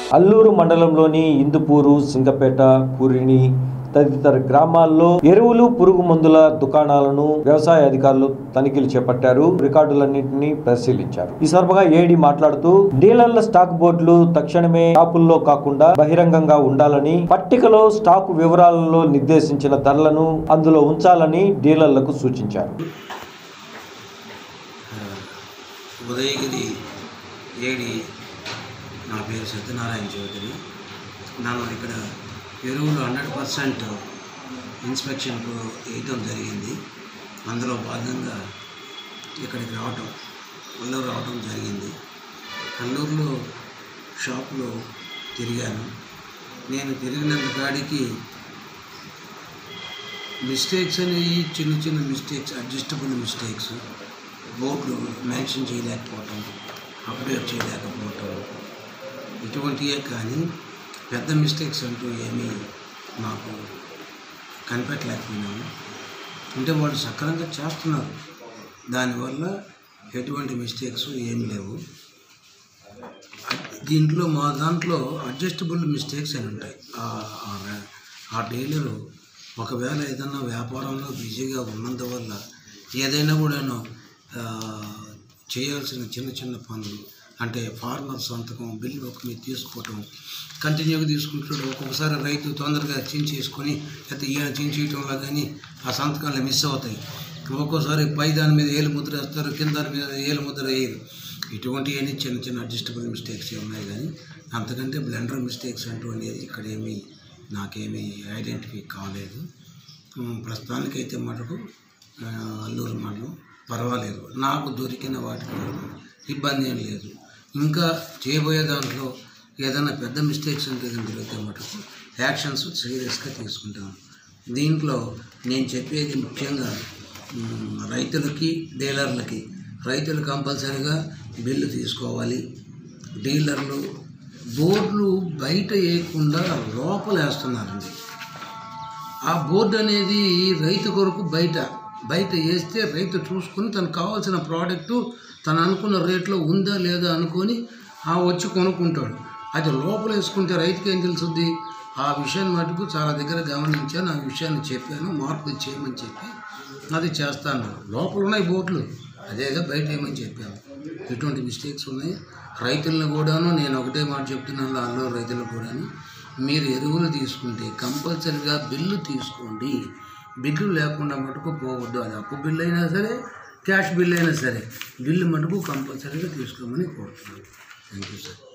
అల్లూరు మండలంలోని ఇందుపూరు సింగపేట కురిని తదితర గ్రామాల్లో ఎరువులు పురుగు మందుల దుకాణాలను వ్యవసాయ అధికారులు తనిఖీలు చేపట్టారు రికార్డులన్నింటినీ పరిశీలించారు ఈ సందర్భంగా ఏడి మాట్లాడుతూ డీలర్ల స్టాక్ బోర్డులు తక్షణమే షాపుల్లో కాకుండా బహిరంగంగా ఉండాలని పట్టికలో స్టాకు వివరాలలో నిర్దేశించిన ధరలను అందులో ఉంచాలని డీలర్లకు సూచించారు ఉదయగిరి ఏడి నా పేరు సత్యనారాయణ చౌదరి నన్ను ఇక్కడ ఎరువులు హండ్రెడ్ పర్సెంట్ ఇన్స్పెక్షన్కు వేయటం జరిగింది అందులో భాగంగా ఇక్కడికి రావటం అల్లూరు రావటం జరిగింది అల్లూరులో షాపులో తిరిగాను నేను తిరిగినంత కాడికి మిస్టేక్స్ అనేవి చిన్న చిన్న మిస్టేక్స్ అడ్జస్టబుల్ మిస్టేక్స్ బోర్డులు మెన్షన్ చేయలేకపోవటం అప్డేట్ చేయలేకపోవటం ఇటువంటివే కానీ పెద్ద మిస్టేక్స్ అంటూ ఏమీ నాకు కనిపెట్టలేకపోయినాము అంటే వాళ్ళు సక్రమంగా చేస్తున్నారు దానివల్ల ఎటువంటి మిస్టేక్స్ ఏమి లేవు దీంట్లో మా దాంట్లో అడ్జస్టబుల్ మిస్టేక్స్ అని ఉంటాయి ఆ- ఆ- ఆ డీలరు ఒకవేళ ఏదైనా వ్యాపారంలో బిజీగా ఉన్నందువల్ల ఏదైనా కూడాను ఆ, చేయాల్సిన చిన్న చిన్న పనులు అంటే ఫార్మర్ సంతకం బిల్లు ఒక మీద తీసుకోవటం కంటిన్యూగా తీసుకుంటాడు ఒక్కొక్కసారి రైతు తొందరగా చించేసుకొని లేకపోతే ఈయన చించేయటంలో కానీ ఆ సంతకాలు మిస్ అవుతాయి ఒక్కోసారి పై దాని మీద ఏలు ముద్ర వేస్తారు కింద దాని మీద ఏలు ముద్ర వేయరు ఇటువంటివన్నీ చిన్న చిన్న అడ్జస్టబుల్ మిస్టేక్స్ ఉన్నాయి కానీ అంతకంటే బ్లెండర్ మిస్టేక్స్ అంటూ అనేది ఇక్కడ ఏమీ నాకేమీ ఐడెంటిఫై కాలేదు ఉమ్, ప్రస్తుతానికైతే మటుకు ఆ, అల్లూరు మండలం పర్వాలేదు నాకు దొరికిన వాటికి వరకు ఇబ్బంది ఏం లేదు ఇంకా చేయబోయే దాంట్లో ఏదైనా పెద్ద మిస్టేక్స్ ఉంటే కనుక దొరికితే మటుకు యాక్షన్స్ సీరియస్గా తీసుకుంటాను దీంట్లో నేను చెప్పేది ముఖ్యంగా ఉమ్, రైతులకి డీలర్లకి రైతులు కంపల్సరీగా బిల్లు తీసుకోవాలి డీలర్లు బోర్డులు బయట వేయకుండా లోపల వేస్తున్నారండి ఆ బోర్డు అనేది రైతు కొరకు బయట బయట వేస్తే రైతు చూసుకుని తనకు కావాల్సిన ప్రోడక్టు తను అనుకున్న రేట్లో ఉందా లేదా అనుకొని ఆ వచ్చి కొనుక్కుంటాడు అది లోపల వేసుకుంటే రైతుకి ఏం తెలుసుద్ది ఆ విషయాన్ని మటుకు చాలా దగ్గర గమనించాను ఆ విషయాన్ని చెప్పాను మార్పులు చేయమని చెప్పి అది చేస్తాను లోపల ఉన్నాయి బోట్లు అదేగా బయట వేయమని చెప్పాను ఎటువంటి మిస్టేక్స్ ఉన్నాయి రైతులను కూడాను నేను ఒకటే మాట చెప్తున్నాను అందులో రైతులకు కూడాను మీరు ఎరువులు తీసుకుంటే కంపల్సరిగా బిల్లు తీసుకోండి బిల్లు లేకుండా మటుకు పోవద్దు అది అప్పు బిల్లు అయినా సరే క్యాష్ బిల్ అయినా సరే బిల్లు మటుకు కంపల్సరీగా తీసుకోమని కోరుతున్నాను థ్యాంక్ యూ సార్